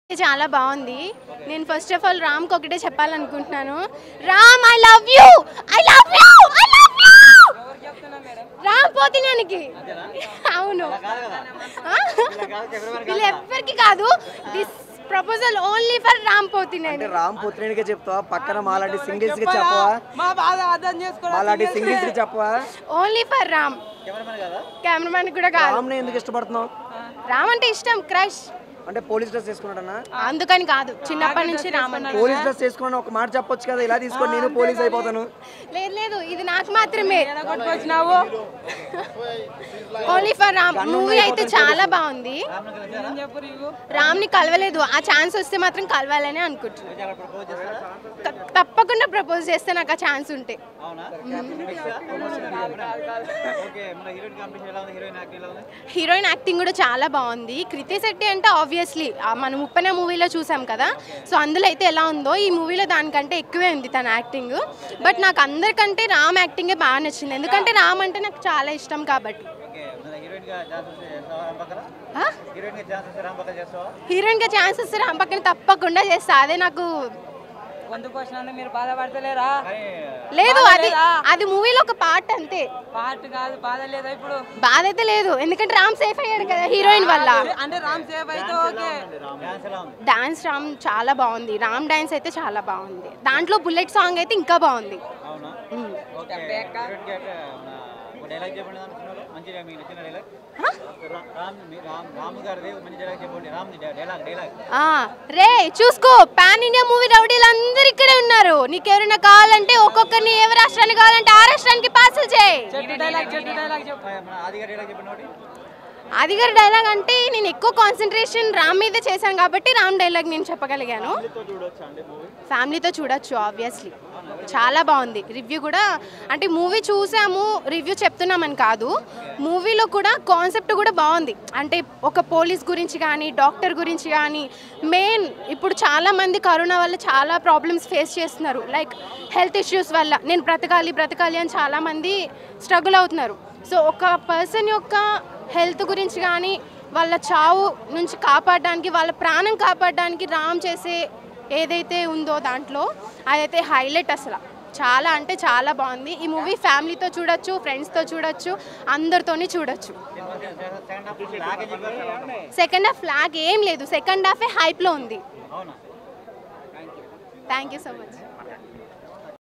చాలా బాగుంది నేను ఫస్ట్ ఆఫ్ ఆల్ రామ్కి ఒకటే చెప్పాలనుకుంటున్నాను Ram I love you I love you I love you Ram పోతినానికి అవును ఆ? వీళ్ళు ఎవ్వరికి కాదు this proposal only for Ram అంటే పోతినేని రామ్ పుత్రునికే చెప్తావా పక్కన మాలాంటి సింగిల్స్ కి చెప్పవా మా బాధ అర్థం చేసుకోవడం మాలాంటి సింగిల్స్ కి చెప్పవా ఓన్లీ ఫర్ రామ్ కెమెరామెన్ కూడా కాదు రామ్ ఎందుకు ఇష్టపడుతున్నావు రామ్ అంటే ఇష్టం క్రష్ అంటే పోలీస్ డ్రెస్ వేసుకున్నాడన్నా అందుకని కాదు చిన్నప్పటి నుంచి రామ్ అంటే పోలీస్ డ్రెస్ వేసుకున్నాను ఒక మాట చెప్పొచ్చు కదా ఇలా తీసుకొని నేను పోలీస్ అయిపోతాను లేదు లేదు ఇది నాకు మాత్రమే కొట్టుకొచ్చినావు ఓన్లీ ఫర్ రామ్ మూవీ అయితే చాలా బాగుంది ఏం చెప్పు నీకు రామ్ని కలవలేదు ఆ ఛాన్స్ వస్తే మాత్రం కలవాలని అనుకుంటున్నాను త- తప్పకుండా ప్రపోజ్ చేస్తే నాకు ఆ ఛాన్స్ ఉంటే హీరోయిన్ యాక్టింగ్ కూడా చాలా బాగుంది కృతి శెట్టి అంటే ఆబ్వియస్లీ మనం ఉప్పన మూవీలో చూసాం కదా సో అందులో అయితే ఎలా ఉందో ఈ మూవీలో దానికంటే ఎక్కువే ఉంది తన యాక్టింగ్ బట్ నాకు అందరికంటే రామ్ యాక్టింగే బాగా నచ్చింది ఎందుకంటే రామ్ అంటే నాకు చాలా ఇష్టం కాబట్టి ఆ? హీరోయిన్గా ఛాన్స్ వస్తే రామ్ పక్కన తప్పకుండా చేస్తా అదే నాకు గొంతుకు వచ్చినా మీరు బాధపడతలేరా లేదు అది అది మూవీలో ఒక పార్ట్ అంతే పార్ట్ కాదు బాధ లేదా ఇప్పుడు బాధ అయితే లేదు ఎందుకంటే రామ్ సేఫ్ అయ్యాడు కదా హీరోయిన్ వల్ల అంటే రామ్ సేఫ్ అయితే ఓకే డాన్స్ రామ్ చాలా బాగుంది రామ్ డాన్స్ అయితే చాలా బాగుంది దాంట్లో బుల్లెట్ సాంగ్ అయితే ఇంకా బాగుంది ఉమ్. డైలాగ్ చెప్పండి అనుకున్నారు మంచి మీకు నచ్చిన డైలాగ్ రామ్ రామ్ రామ్ గారిది మంచి డైలాగ్ చెప్పండి రామ్ డైలాగ్ డైలాగ్ ఆ, రే చూసుకో పాన్ ఇండియా మూవీ రౌడీలు అందరు ఇక్కడే ఉన్నారు నీకెవరైనా కావాలంటే ఒక్కొక్కరిని ఏ రాష్ట్రానికి కావాలంటే ఆ రాష్ట్రానికి పార్సల్ చేయి చెట్టు డైలాగ్ చెట్టు డైలాగ్ చెప్పు మన ఆదిగా డైలాగ్ చెప్పండి ఒకటి అది గారి డైలాగ్ అంటే నేను ఎక్కువ కాన్సన్ట్రేషన్ రామ్ మీద చేశాను కాబట్టి రామ్ డైలాగ్ నేను చెప్పగలిగాను ఫ్యామిలీతో చూడొచ్చు ఆబ్వియస్లీ చాలా బాగుంది రివ్యూ కూడా అంటే మూవీ చూసాము రివ్యూ చెప్తున్నామని కాదు మూవీలో కూడా కాన్సెప్ట్ కూడా బాగుంది అంటే ఒక పోలీస్ గురించి కానీ డాక్టర్ గురించి కానీ మెయిన్ ఇప్పుడు చాలా మంది కరోనా వల్ల చాలా ప్రాబ్లమ్స్ ఫేస్ చేస్తున్నారు లైక్ హెల్త్ ఇష్యూస్ వల్ల నేను బ్రతకాలి బ్రతకాలి అని చాలామంది స్ట్రగుల్ అవుతున్నారు సో ఒక పర్సన్ యొక్క హెల్త్ గురించి కానీ వాళ్ళ చావు నుంచి కాపాడడానికి వాళ్ళ ప్రాణం కాపాడడానికి రామ్ చేసే ఏదైతే ఉందో దాంట్లో అదైతే హైలైట్ అసలు చాలా అంటే చాలా బాగుంది ఈ మూవీ ఫ్యామిలీతో చూడొచ్చు ఫ్రెండ్స్తో చూడొచ్చు అందరితోని చూడొచ్చు సెకండ్ హాఫ్ లాగే చెప్పారు సెకండ్ హాఫ్ ఫ్లాగ్ ఏం లేదు సెకండ్ హాఫే హైప్లో ఉంది అవునా థ్యాంక్ యూ సో మచ్